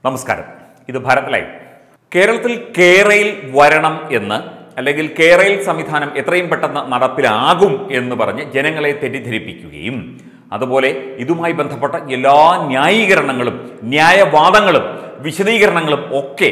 നമസ്കാരം ഇത് ഭാരത് ലൈവ് കേരളത്തിൽ കേരയിൽ വരണം എന്ന് അല്ലെങ്കിൽ കേരയിൽ സംവിധാനം എത്രയും പെട്ടെന്ന് നടപ്പിലാകും എന്ന് പറഞ്ഞ് ജനങ്ങളെ തെറ്റിദ്ധരിപ്പിക്കുകയും അതുപോലെ ഇതുമായി ബന്ധപ്പെട്ട എല്ലാ ന്യായീകരണങ്ങളും ന്യായവാദങ്ങളും വിശദീകരണങ്ങളും ഒക്കെ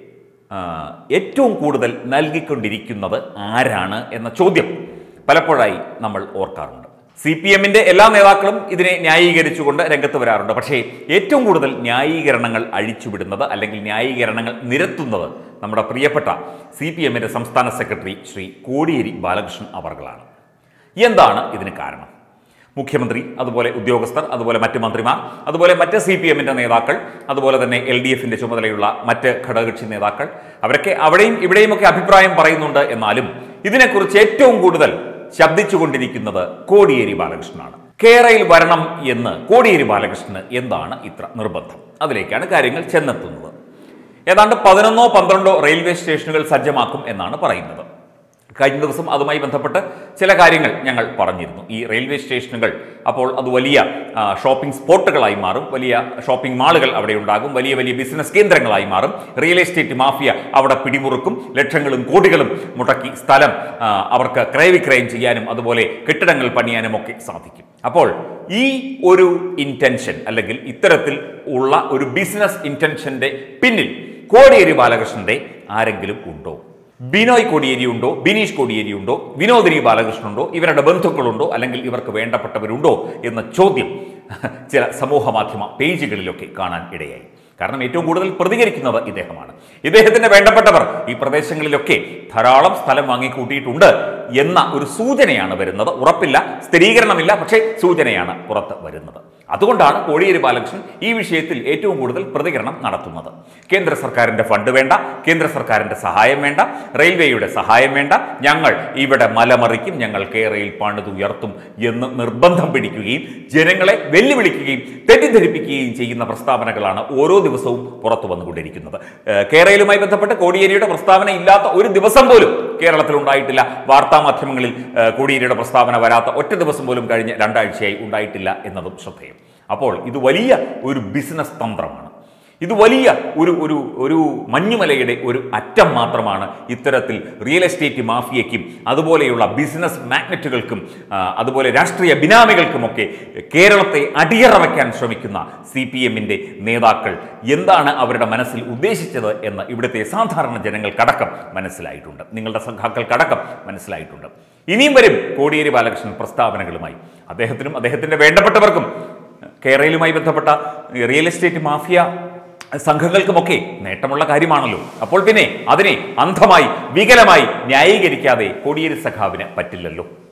ആ, ഏറ്റവും കൂടുതൽ നൽകിക്കൊണ്ടിരിക്കുന്നത് ആരാണ് എന്ന ചോദ്യം പലപ്പോഴായി നമ്മൾ ഓർക്കാറുണ്ട് സി പി എമ്മിന്റെ എല്ലാ നേതാക്കളും ഇതിനെ ന്യായീകരിച്ചുകൊണ്ട് രംഗത്ത് വരാറുണ്ട് പക്ഷേ ഏറ്റവും കൂടുതൽ ന്യായീകരണങ്ങൾ അഴിച്ചുവിടുന്നത് അല്ലെങ്കിൽ ന്യായീകരണങ്ങൾ നിരത്തുന്നത് നമ്മുടെ പ്രിയപ്പെട്ട സി പി എമ്മിന്റെ സംസ്ഥാന സെക്രട്ടറി ശ്രീ കോടിയേരി ബാലകൃഷ്ണൻ അവർകളാണ് എന്താണ് ഇതിന് കാരണം മുഖ്യമന്ത്രി അതുപോലെ ഉദ്യോഗസ്ഥർ അതുപോലെ മറ്റ് മന്ത്രിമാർ അതുപോലെ മറ്റ് സി പി എമ്മിൻ്റെ നേതാക്കൾ അതുപോലെ തന്നെ എൽ ഡി എഫിൻ്റെ ചുമതലയുള്ള മറ്റ് ഘടകകക്ഷി നേതാക്കൾ അവരൊക്കെ അവിടെയും ഇവിടെയുമൊക്കെ അഭിപ്രായം പറയുന്നുണ്ട് എന്നാലും ഇതിനെക്കുറിച്ച് ഏറ്റവും കൂടുതൽ ശബ്ദിച്ചുകൊണ്ടിരിക്കുന്നത് കോടിയേരി ബാലകൃഷ്ണനാണ് കേരളയിൽ വരണം എന്ന് കോടിയേരി ബാലകൃഷ്ണന് എന്താണ് ഇത്ര നിർബന്ധം അതിലേക്കാണ് കാര്യങ്ങൾ ചെന്നെത്തുന്നത് ഏതാണ്ട് പതിനൊന്നോ പന്ത്രണ്ടോ റെയിൽവേ സ്റ്റേഷനുകൾ സജ്ജമാക്കും എന്നാണ് പറയുന്നത് കഴിഞ്ഞ ദിവസം അതുമായി ബന്ധപ്പെട്ട് ചില കാര്യങ്ങൾ ഞങ്ങൾ പറഞ്ഞിരുന്നു ഈ റെയിൽവേ സ്റ്റേഷനുകൾ അപ്പോൾ അത് വലിയ ആ, ഷോപ്പിംഗ് സ്പോട്ടുകളായി മാറും വലിയ ഷോപ്പിംഗ് മാളുകൾ അവിടെ ഉണ്ടാകും വലിയ വലിയ ബിസിനസ് കേന്ദ്രങ്ങളായി മാറും റിയൽ എസ്റ്റേറ്റ് മാഫിയ അവിടെ പിടിമുറുക്കും ലക്ഷങ്ങളും കോടികളും മുടക്കി സ്ഥലം ആ, അവർക്ക് ക്രയവിക്രയം ചെയ്യാനും അതുപോലെ കെട്ടിടങ്ങൾ പണിയാനും ഒക്കെ സാധിക്കും അപ്പോൾ ഈ ഒരു ഇൻറ്റൻഷൻ അല്ലെങ്കിൽ ഇത്തരത്തിൽ ഉള്ള ഒരു ബിസിനസ് ഇൻറ്റൻഷന്റെ പിന്നിൽ കോടിയേരി ബാലകൃഷ്ണന്റെ ആരെങ്കിലും ഉണ്ടോ ബിനോയ് കോടിയേരി ഉണ്ടോ ബിനീഷ് കോടിയേരി ഉണ്ടോ വിനോദിനി ബാലകൃഷ്ണൻ ഉണ്ടോ ഇവരുടെ ബന്ധുക്കളുണ്ടോ അല്ലെങ്കിൽ ഇവർക്ക് വേണ്ടപ്പെട്ടവരുണ്ടോ എന്ന ചോദ്യം ചില സമൂഹ മാധ്യമ പേജുകളിലൊക്കെ കാണാൻ ഇടയായി കാരണം ഏറ്റവും കൂടുതൽ പ്രതികരിക്കുന്നത് ഇദ്ദേഹമാണ് ഇദ്ദേഹത്തിന് വേണ്ടപ്പെട്ടവർ ഈ പ്രദേശങ്ങളിലൊക്കെ ധാരാളം സ്ഥലം വാങ്ങിക്കൂട്ടിയിട്ടുണ്ട് എന്ന ഒരു സൂചനയാണ് വരുന്നത് ഉറപ്പില്ല സ്ഥിരീകരണമില്ല പക്ഷേ സൂചനയാണ് പുറത്ത് വരുന്നത് അതുകൊണ്ടാണ് കോടിയേരി ബാലകൃഷ്ണൻ ഈ വിഷയത്തിൽ ഏറ്റവും കൂടുതൽ പ്രതികരണം നടത്തുന്നത് കേന്ദ്ര സർക്കാരിന്റെ ഫണ്ട് വേണ്ട കേന്ദ്ര സർക്കാരിന്റെ സഹായം വേണ്ട റെയിൽവേയുടെ സഹായം വേണ്ട ഞങ്ങൾ ഇവിടെ മലമറിക്കും ഞങ്ങൾ കേരളയിൽ പണിതുയർത്തും എന്ന് നിർബന്ധം പിടിക്കുകയും ജനങ്ങളെ വെല്ലുവിളിക്കുകയും തെറ്റിദ്ധരിപ്പിക്കുകയും ചെയ്യുന്ന പ്രസ്താവനകളാണ് ഓരോ ദിവസവും പുറത്തു വന്നുകൊണ്ടിരിക്കുന്നത് ഏഹ് കേരളയിലുമായി ബന്ധപ്പെട്ട് കോടിയേരിയുടെ പ്രസ്താവന ഇല്ലാത്ത ഒരു ദിവസം പോലും കേരളത്തിൽ ഉണ്ടായിട്ടില്ല വാർത്താ മാധ്യമങ്ങളിൽ ഏഹ് കോടിയേരിയുടെ പ്രസ്താവന വരാത്ത ഒറ്റ ദിവസം പോലും കഴിഞ്ഞ രണ്ടാഴ്ചയായി ഉണ്ടായിട്ടില്ല എന്നതും ശ്രദ്ധേയം അപ്പോൾ ഇത് വലിയ ഒരു ബിസിനസ് തന്ത്രമാണ് ഇത് വലിയ ഒരു ഒരു ഒരു മഞ്ഞുമലയുടെ ഒരു അറ്റം മാത്രമാണ് ഇത്തരത്തിൽ റിയൽ എസ്റ്റേറ്റ് മാഫിയയ്ക്കും അതുപോലെയുള്ള ബിസിനസ് മാഗ്നറ്റുകൾക്കും ആ, അതുപോലെ രാഷ്ട്രീയ ബിനാമികൾക്കുമൊക്കെ കേരളത്തെ അടിയറ വയ്ക്കാൻ ശ്രമിക്കുന്ന സി പി എമ്മിൻ്റെ നേതാക്കൾ എന്താണ് അവരുടെ മനസ്സിൽ ഉദ്ദേശിച്ചത് എന്ന് ഇവിടുത്തെ സാധാരണ ജനങ്ങൾക്കടക്കം മനസ്സിലായിട്ടുണ്ട് നിങ്ങളുടെ സഖാക്കൾക്കടക്കം മനസ്സിലായിട്ടുണ്ട് ഇനിയും വരും കോടിയേരി ബാലകൃഷ്ണൻ പ്രസ്താവനകളുമായി അദ്ദേഹത്തിനും അദ്ദേഹത്തിൻ്റെ വേണ്ടപ്പെട്ടവർക്കും കേരളയിലുമായി ബന്ധപ്പെട്ട റിയൽ എസ്റ്റേറ്റ് മാഫിയ സംഘങ്ങൾക്കുമൊക്കെ നേട്ടമുള്ള കാര്യമാണല്ലോ അപ്പോൾ പിന്നെ അതിനെ അന്ധമായി വികലമായി ന്യായീകരിക്കാതെ കോടിയേരി സഖാവിന് പറ്റില്ലല്ലോ